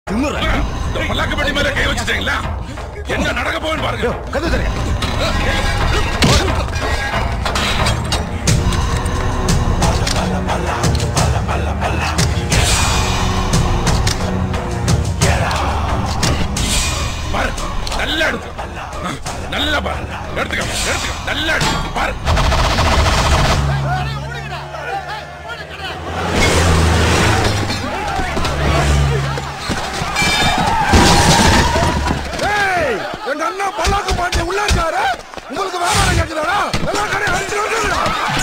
இந்த பல்லாக்குப்பட்டி மேல கை வச்சுட்டீங்களா என்ன நடக்க போகுன்னு பாருங்க கது தரேன் பாரு நல்லா எடுத்து நல்லா பாரு எடுத்துக்க எடுத்துக்க நல்லா எடுத்து பாரு ஏய் எங்க அண்ணா பல்லாக்கு பாண்டி உள்ள இருக்காரு உங்களுக்கு வியாபாரம் கேக்குதாடா எல்லா கடையும் அடிச்சு வந்துடுறா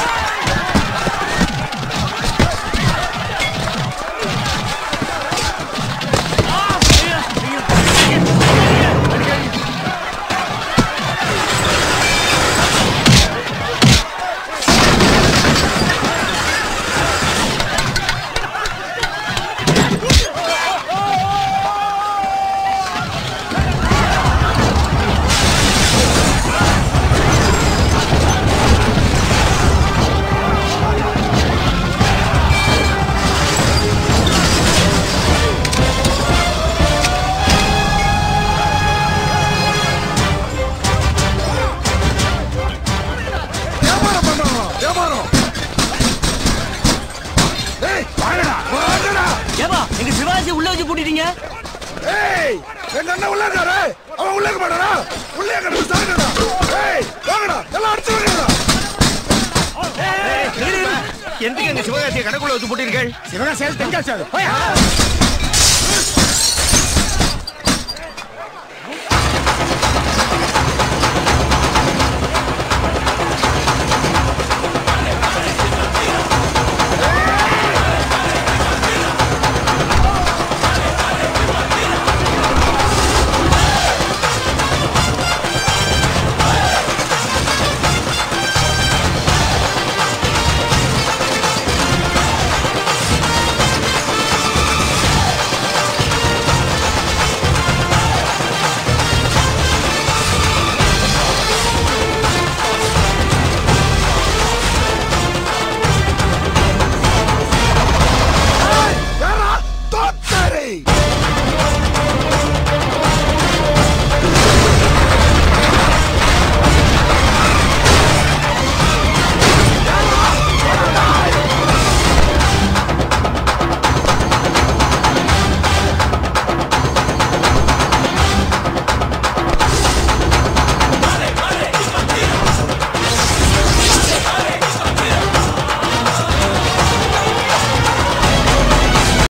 வியாபாரம் பண்றாங்களா வியாபாரம் ஏய் வாங்கடா வாங்கடா ஏப்பா எங்க சிவாஜி உள்ள வச்சு பூட்டிட்டீங்க ஏய் எங்க அண்ணா உள்ள இருக்காரு அவன் உள்ள இருக்க மாட்டானா உள்ளே கிடந்து சாகடா ஏய் வாங்கடா எல்லாம் அடிச்சு வாங்கடா எதுக்கு எங்க சிவகாசியை கடைக்குள்ள வச்சு பூட்டிருக்கேன் சிவகாசியால் தென்காசியாது